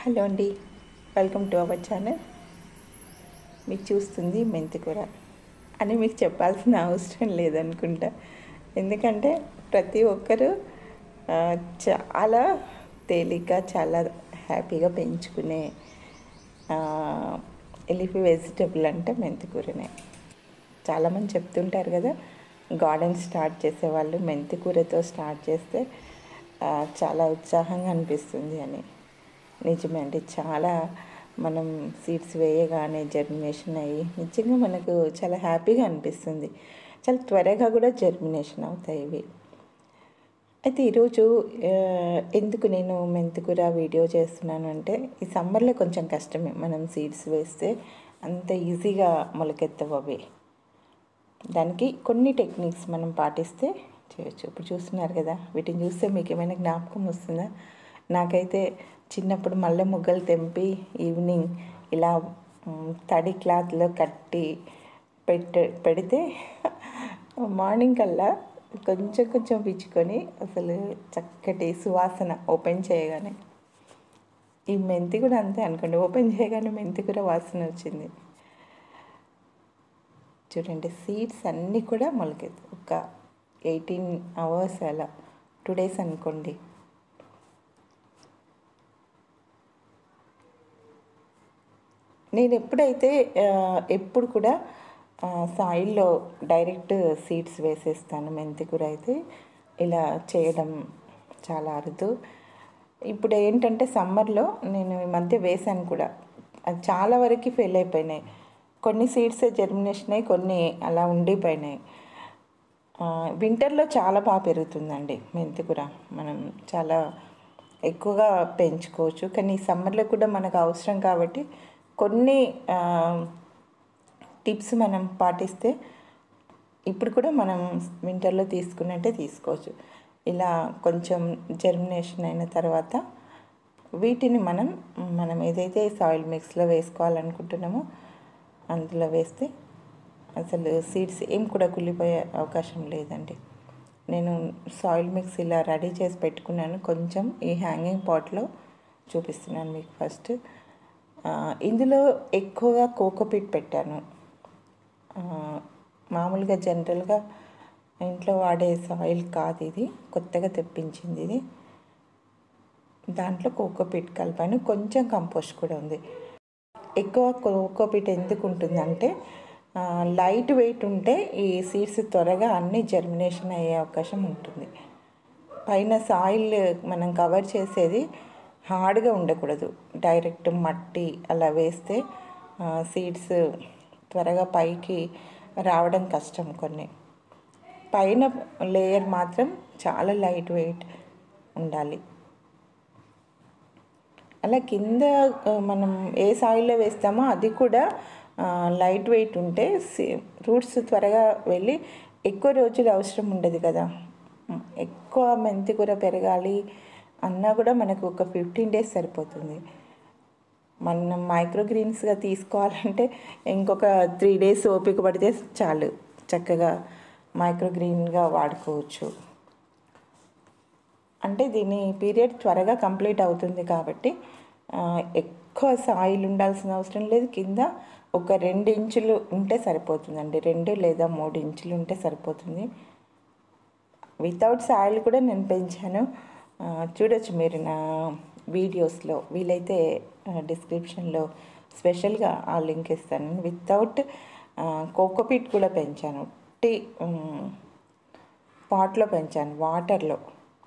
hello అండి welcome to our channel మీకు చూస్తుంది మెంతికూర అని మీకు చెప్పాల్సిన అవసరం లేదనుకుంటా ఎందుకంటే ప్రతి ఒక్కరూ ఆ, చాలా తేలిక చాలా హ్యాపీగా పెంచుకునే ఎలిఫీ వెజిటబుల్ అంటే మెంతికూరనే చాలామంది చెప్తుంటారు కదా గార్డెన్ స్టార్ట్ చేసేవాళ్ళు మెంతికూరతో స్టార్ట్ చేస్తే ఆ, చాలా ఉత్సాహంగా అనిపిస్తుంది అని నిజమే అండి చాలా మనం సీడ్స్ వేయగానే జర్మినేషన్ అయ్యి నిజంగా మనకు చాలా హ్యాపీగా అనిపిస్తుంది చాలా త్వరగా కూడా జర్మినేషన్ అవుతాయి ఇవి అయితే ఈరోజు ఆ, ఎందుకు నేను మెంతికూర వీడియో చేస్తున్నాను అంటే ఈ సమ్మర్లో కొంచెం కష్టమే మనం సీడ్స్ వేస్తే అంత ఈజీగా మొలకెత్తవు అవి దానికి కొన్ని టెక్నిక్స్ మనం పాటిస్తే చేయొచ్చు ఇప్పుడు చూస్తున్నారు కదా వీటిని చూస్తే మీకు ఏమైనా జ్ఞాపకం వస్తుందా నాకైతే చిన్నప్పుడు మల్లె మొగ్గలు తెంపి ఈవినింగ్ ఇలా మ్, తడి క్లాత్లో కట్టి పెట్ట పెడితే మార్నింగ్ కల్లా కొంచెం కొంచెం పిచ్చుకొని అసలు చక్కటి సువాసన ఓపెన్ చేయగానే ఈ మెంతి కూడా అంతే అనుకోండి ఓపెన్ చేయగానే మెంతి కూడా వాసన వచ్చింది చూడండి సీడ్స్ అన్నీ కూడా మొలకెత్తు ఒక ఎయిటీన్ అవర్స్ అలా టూ డేస్ అనుకోండి నేను ఎప్పుడైతే ఆ, ఎప్పుడు కూడా సాయిల్లో డైరెక్ట్ సీడ్స్ వేసేస్తాను మెంతికూర అయితే ఇలా చేయడం చాలా అరుదు ఇప్పుడు ఏంటంటే సమ్మర్లో నేను ఈ మధ్య వేశాను కూడా అది చాలా వరకు ఫెయిల్ అయిపోయినాయి కొన్ని సీడ్స్ జర్మినేషన్ అయ్యి కొన్ని అలా ఉండిపోయినాయి ఆ, వింటర్లో చాలా బాగా పెరుగుతుందండి మెంతికూర మనం చాలా ఎక్కువగా పెంచుకోవచ్చు కానీ ఈ సమ్మర్లో కూడా మనకు అవసరం కాబట్టి కొన్ని ఆ, టిప్స్ మనం పాటిస్తే ఇప్పుడు కూడా మనం వింటర్లో తీసుకున్నట్టే తీసుకోవచ్చు ఇలా కొంచెం జర్మినేషన్ అయిన తర్వాత వీటిని మనం మనం ఏదైతే సాయిల్ మిక్స్లో వేసుకోవాలనుకుంటున్నామో అందులో వేస్తే అసలు సీడ్స్ ఏం కూడా కుళ్ళిపోయే అవకాశం లేదండి నేను సాయిల్ మిక్స్ ఇలా రెడీ చేసి పెట్టుకున్నాను కొంచెం ఈ హ్యాంగింగ్ పాట్లో చూపిస్తున్నాను మీకు ఫస్ట్ ఆ, ఇందులో ఎక్కువగా కోకోపీట్ పెట్టాను ఆ, మామూలుగా జనరల్గా ఇంట్లో వాడే సాయిల్ కాదు ఇది కొత్తగా తెప్పించింది ఇది దాంట్లో కోకోపీట్ కలిపాను కొంచెం కంపోస్ట్ కూడా ఉంది ఎక్కువ కోకోపీట్ ఎందుకు ఉంటుందంటే ఆ, లైట్ వెయిట్ ఉంటే ఈ సీడ్స్ త్వరగా అన్ని జర్మినేషన్ అయ్యే అవకాశం ఉంటుంది పైన సాయిల్ మనం కవర్ చేసేది హార్డ్గా ఉండకూడదు డైరెక్ట్ మట్టి అలా వేస్తే సీడ్స్ త్వరగా పైకి రావడం కష్టం కొన్ని పైన లేయర్ మాత్రం చాలా లైట్ వెయిట్ ఉండాలి అలా కింద ఆ, మనం ఏ సాయిల్లో వేస్తామో అది కూడా ఆ, లైట్ వెయిట్ ఉంటే సి- రూట్స్ త్వరగా వెళ్ళి ఎక్కువ రోజులు అవసరం ఉండదు కదా ఉమ్, ఎక్కువ మెంతి కూర పెరగాలి అన్నా కూడా మనకు ఒక ఫిఫ్టీన్ డేస్ సరిపోతుంది మనం మైక్రో గ్రీన్స్గా తీసుకోవాలంటే ఇంకొక త్రీ డేస్ ఓపిక పడితే చాలు చక్కగా మైక్రో గ్రీన్గా వాడుకోవచ్చు అంటే దీని పీరియడ్ త్వరగా కంప్లీట్ అవుతుంది కాబట్టి ఆ, ఎక్కువ సాయిల్ ఉండాల్సిన అవసరం లేదు కింద ఒక రెండు ఇంచులు ఉంటే సరిపోతుందండి రెండు లేదా మూడు ఇంచులు ఉంటే సరిపోతుంది వితౌట్ సాయిల్ కూడా నేను పెంచాను ఆ, చూడొచ్చు మీరు నా వీడియోస్లో వీలైతే డిస్క్రిప్షన్లో స్పెషల్గా ఆ లింక్ ఇస్తాను వితౌట్ కోకోపీట్ కూడా పెంచాను టీ పాట్లో పెంచాను వాటర్లో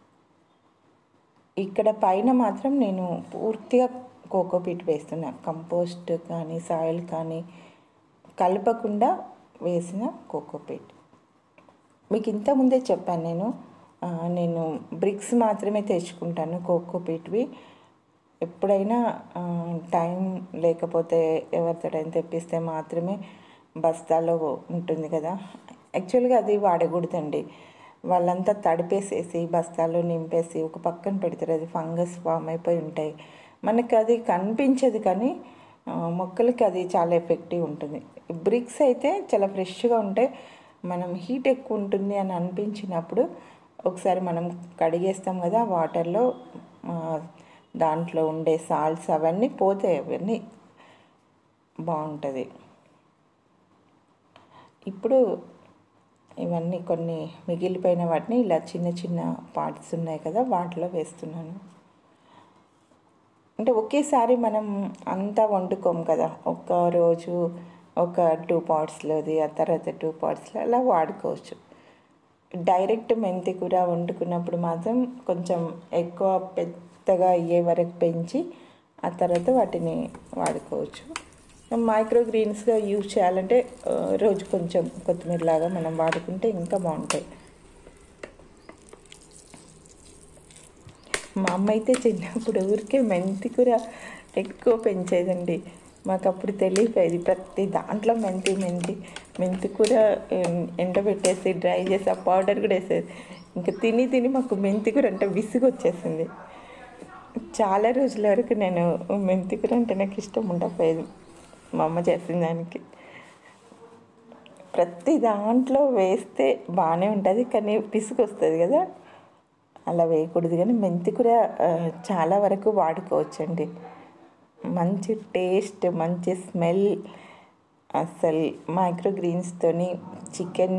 ఇక్కడ పైన మాత్రం నేను పూర్తిగా కోకోపీట్ వేస్తున్నా కంపోస్ట్ కానీ సాయిల్ కానీ కలపకుండా వేసిన కోకోపీట్ మీకు ఇంతకుముందే చెప్పాను నేను ఆ, నేను బ్రిక్స్ మాత్రమే తెచ్చుకుంటాను కోకోపీట్వి ఎప్పుడైనా ఆ, టైం లేకపోతే ఎవరితోటైనా తెప్పిస్తే మాత్రమే బస్తాలో ఉంటుంది కదా యాక్చువల్గా అది వాడకూడదండి వాళ్ళంతా తడిపేసేసి బస్తాల్లో నింపేసి ఒక పక్కన పెడతారు అది ఫంగస్ ఫామ్ అయిపోయి ఉంటాయి మనకి అది కనిపించదు కానీ ఆ, మొక్కలకి అది చాలా ఎఫెక్టివ్ ఉంటుంది బ్రిక్స్ అయితే చాలా ఫ్రెష్గా ఉంటాయి మనం హీట్ ఎక్కువ ఉంటుంది అని అనిపించినప్పుడు ఒకసారి మనం కడిగేస్తాం కదా వాటర్లో దాంట్లో ఉండే సాల్ట్స్ అవన్నీ పోతాయి అవన్నీ బాగుంటుంది ఇప్పుడు ఇవన్నీ కొన్ని మిగిలిపోయిన వాటిని ఇలా చిన్న చిన్న పార్ట్స్ ఉన్నాయి కదా వాటిలో వేస్తున్నాను అంటే ఒకేసారి మనం అంతా వండుకోం కదా ఒక రోజు ఒక టూ పార్ట్స్లోది ఆ తర్వాత టూ పార్ట్స్లో అలా వాడుకోవచ్చు డైరెక్ట్ మెంతి కూర వండుకున్నప్పుడు మాత్రం కొంచెం ఎక్కువ పెద్దగా అయ్యే వరకు పెంచి ఆ తర్వాత వాటిని వాడుకోవచ్చు మైక్రో గ్రీన్స్గా యూజ్ చేయాలంటే ఆ, రోజు కొంచెం కొత్తిమీర లాగా మనం వాడుకుంటే ఇంకా బాగుంటాయి మా అమ్మ అయితే చిన్నప్పుడు ఊరికే మెంతి కూర ఎక్కువ పెంచేదండి మాకు అప్పుడు తెలియపోయేది ప్రతి దాంట్లో మెంతి మెంతి మెంతి కూర ఎం- ఎండబెట్టేసి డ్రై చేసి ఆ పౌడర్ కూడా వేసేది ఇంకా తిని తిని మాకు మెంతి కూర అంటే విసుగు వచ్చేసింది చాలా రోజుల వరకు నేను మెంతి కూర అంటే నాకు ఇష్టం ఉండకపోయేది మా అమ్మ చేసిన దానికి ప్రతి దాంట్లో వేస్తే బాగానే ఉంటుంది కానీ పిసుకు వస్తుంది కదా అలా వేయకూడదు కానీ మెంతి కూర ఆ, చాలా వరకు వాడుకోవచ్చండి మంచి టేస్ట్ మంచి స్మెల్ అసలు మైక్రో గ్రీన్స్తోని చికెన్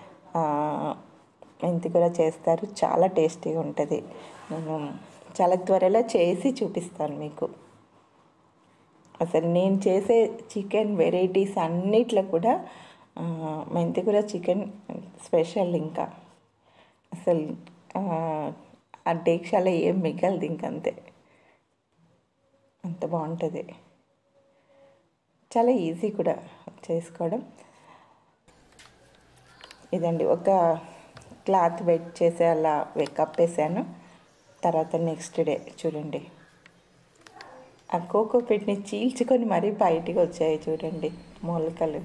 మెంతి కూర చేస్తారు చాలా టేస్టీగా ఉంటుంది నేను చాలా త్వరలో చేసి చూపిస్తాను మీకు అసలు నేను చేసే చికెన్ వెరైటీస్ అన్నిట్లో కూడా ఆ, మెంతి కూర చికెన్ స్పెషల్ ఇంకా అసలు ఆ, ఆ డేక్షాలో ఏం మిగలదు ఇంకంతే అంత బాగుంటుంది చాలా ఈజీ కూడా చేసుకోవడం ఇదండి ఒక క్లాత్ వెట్ చేసి అలా వె- కప్పేసాను తర్వాత నెక్స్ట్ డే చూడండి ఆ కోకో పెట్టిని చీల్చుకొని మరీ బయటికి వచ్చాయి చూడండి మొలకలు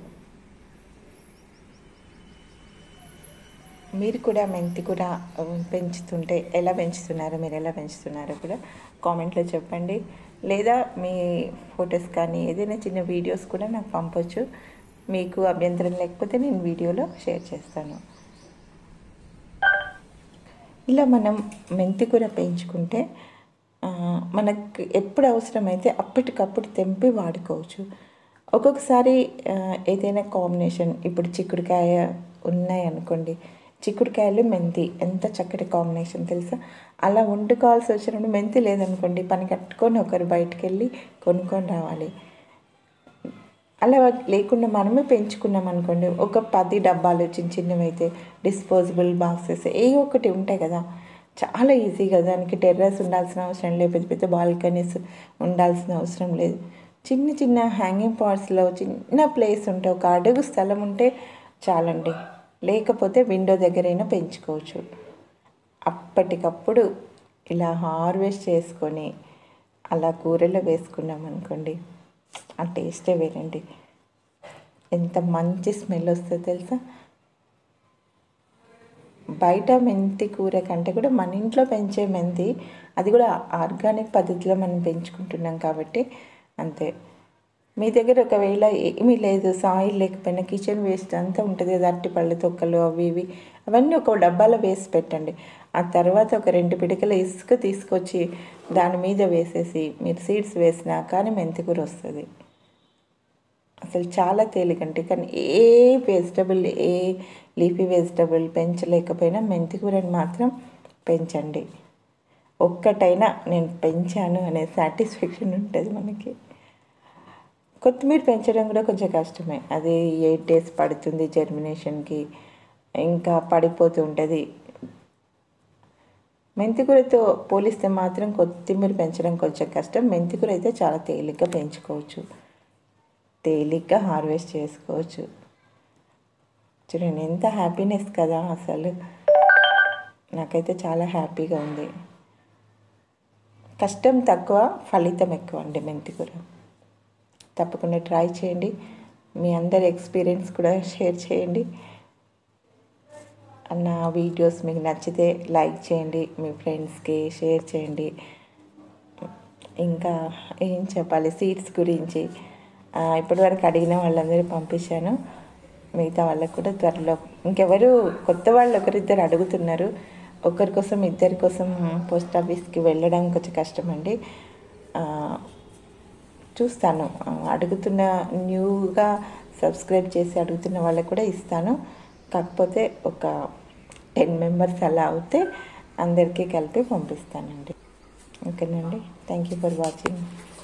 మీరు కూడా మెంతి కూర ఆ, పెంచుతుంటే ఎలా పెంచుతున్నారో మీరు ఎలా పెంచుతున్నారో కూడా కామెంట్లో చెప్పండి లేదా మీ ఫొటోస్ కానీ ఏదైనా చిన్న వీడియోస్ కూడా నాకు పంపొచ్చు మీకు అభ్యంతరం లేకపోతే నేను వీడియోలో షేర్ చేస్తాను ఇలా మనం మెంతి కూర పెంచుకుంటే ఆ, మనకు ఎప్పుడు అవసరమైతే అప్పటికప్పుడు తెంపి వాడుకోవచ్చు ఒక్కొక్కసారి ఆ, ఏదైనా కాంబినేషన్ ఇప్పుడు చిక్కుడుకాయ ఉన్నాయి అనుకోండి చిక్కుడుకాయలు మెంతి ఎంత చక్కటి కాంబినేషన్ తెలుసా అలా వండుకోవాల్సి వచ్చినప్పుడు మెంతి లేదనుకోండి పని కట్టుకొని ఒకరు బయటికి వెళ్ళి కొనుక్కొని రావాలి అలా లేకుండా మనమే పెంచుకున్నాం అనుకోండి ఒక పది డబ్బాలు చిన్న చిన్నవి అయితే డిస్పోజబుల్ బాక్సెస్ ఏ ఒకటి ఉంటాయి కదా చాలా ఈజీగా దానికి టెర్రస్ ఉండాల్సిన అవసరం లేదు పెద్ద పెద్ద బాల్కనీస్ ఉండాల్సిన అవసరం లేదు చిన్న చిన్న హ్యాంగింగ్ పాట్స్లో చిన్న ప్లేస్ ఉంటే ఒక అడుగు స్థలం ఉంటే చాలండి లేకపోతే విండో దగ్గరైనా పెంచుకోవచ్చు అప్పటికప్పుడు ఇలా హార్వెస్ట్ చేసుకొని అలా కూరలో వేసుకున్నాం అనుకోండి ఆ టేస్టే వేరండి ఎంత మంచి స్మెల్ వస్తుందో తెలుసా బయట మెంతి కూర కంటే కూడా మన ఇంట్లో పెంచే మెంతి అది కూడా ఆర్గానిక్ పద్ధతిలో మనం పెంచుకుంటున్నాం కాబట్టి అంతే మీ దగ్గర ఒకవేళ ఏమీ లేదు సాయిల్ లేకపోయినా కిచెన్ వేస్ట్ అంతా ఉంటుంది కదా అరటి పళ్ళ తొక్కలు అవి ఇవి అవన్నీ ఒక డబ్బాలో వేసి పెట్టండి ఆ తర్వాత ఒక రెండు పిడికల ఇసుక తీసుకొచ్చి దాని మీద వేసేసి మీరు సీడ్స్ వేసినా కానీ మెంతికూర వస్తుంది అసలు చాలా తేలికండి కానీ a vegetable a leafy vegetable పెంచలేకపోయినా మెంతికూరని మాత్రం పెంచండి ఒక్కటైనా నేను పెంచాను అనే సాటిస్ఫాక్షన్ ఉంటుంది మనకి కొత్తిమీర పెంచడం కూడా కొంచెం కష్టమే అది ఎయిట్ డేస్ పడుతుంది జర్మినేషన్కి ఇంకా పడిపోతూ ఉంటుంది మెంతికూరతో పోలిస్తే మాత్రం కొత్తిమీర పెంచడం కొంచెం కష్టం మెంతికూర అయితే చాలా తేలిగ్గా పెంచుకోవచ్చు తేలిగ్గా హార్వెస్ట్ చేసుకోవచ్చు చూడండి ఎంత హ్యాపీనెస్ కదా అసలు నాకైతే చాలా హ్యాపీగా ఉంది కష్టం తక్కువ ఫలితం ఎక్కువ అండి మెంతికూర తప్పకుండా ట్రై చేయండి మీ అందరి ఎక్స్పీరియన్స్ కూడా షేర్ చేయండి నా వీడియోస్ మీకు నచ్చితే లైక్ చేయండి మీ ఫ్రెండ్స్కి షేర్ చేయండి ఇంకా ఏం చెప్పాలి సీడ్స్ గురించి ఆ, ఇప్పటివరకు అడిగిన వాళ్ళందరూ పంపించాను మిగతా వాళ్ళకు కూడా త్వరలో ఇంకెవరు కొత్త వాళ్ళు ఒకరిద్దరు అడుగుతున్నారు ఒకరి కోసం ఇద్దరి కోసం పోస్ట్ ఆఫీస్కి వెళ్ళడం కొంచెం కష్టమండి ఆ, చూస్తాను ఆ, అడుగుతున్న న్యూగా సబ్స్క్రైబ్ చేసి అడుగుతున్న వాళ్ళకు కూడా ఇస్తాను కాకపోతే ఒక టెన్ మెంబర్స్ అలా అవుతే అందరికీ కలిపి పంపిస్తానండి ఓకేనండి థ్యాంక్ యూ ఫర్ వాచింగ్